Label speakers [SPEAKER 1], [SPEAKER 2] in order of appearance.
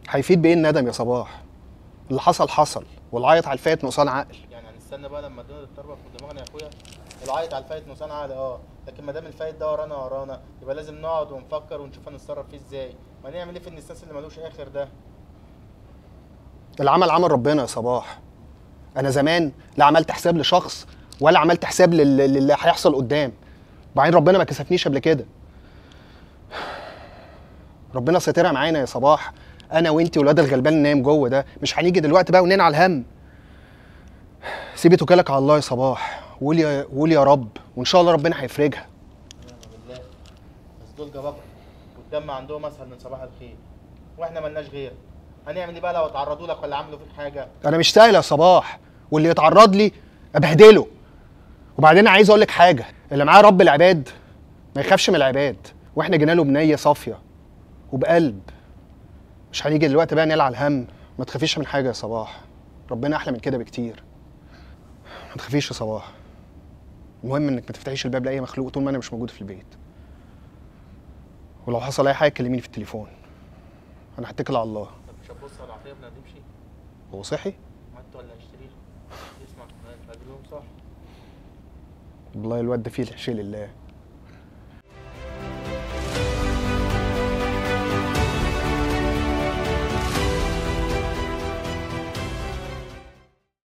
[SPEAKER 1] هيفيد بايه الندم يا صباح اللي حصل حصل والعيط على الفات نقصان عقل
[SPEAKER 2] يعني هنستنى بقى لما الدنيا تتربى في دماغنا يا اخويا العيط على الفايت نصان عقل اه لكن ما دام الفايت ده ورانا ورانا يبقى لازم نقعد ونفكر ونشوف هنتصرف فيه ازاي ما نعمل ايه في النساس اللي ملوش اخر ده
[SPEAKER 1] العمل عمل ربنا يا صباح انا زمان لا عملت حساب لشخص ولا عملت حساب لل- للي هيحصل قدام وبعدين ربنا ما كسفنيش قبل كده ربنا ساترها معانا يا صباح انا وانتي والواد الغلبان اللي نايم جوه ده مش هنيجي دلوقتي بقى وننعى الهم سيبي توكلك على الله يا صباح وقول يا قول يا رب وان شاء الله ربنا هيفرجها
[SPEAKER 2] ونعم بالله بس دول جبابرة والدم عندهم اسهل من صباح الخير واحنا ملناش غير هنعمل ايه بقى لو اتعرضوا لك ولا عملوا فيك حاجه
[SPEAKER 1] انا مش سهل يا صباح واللي يتعرض لي ابهدله وبعدين عايز اقول لك حاجه اللي معاه رب العباد ما يخافش من العباد واحنا جينا له بنيه صافيه وبقلب مش هنيجي دلوقتي بقى نلعى الهم ما تخافيش من حاجه يا صباح ربنا احلى من كده بكتير ما تخافيش يا صباح المهم انك ما تفتحيش الباب لاي مخلوق طول ما انا مش موجود في البيت ولو حصل اي حاجه كلميني في التليفون انا هتكل على الله
[SPEAKER 2] طب مش هتبص على العطيه قبل ما تمشي
[SPEAKER 1] هو صحي
[SPEAKER 2] مات ولا هيشتريه يسمع كمان فاجرهم صح
[SPEAKER 1] والله الواد ده فيه الشيء لله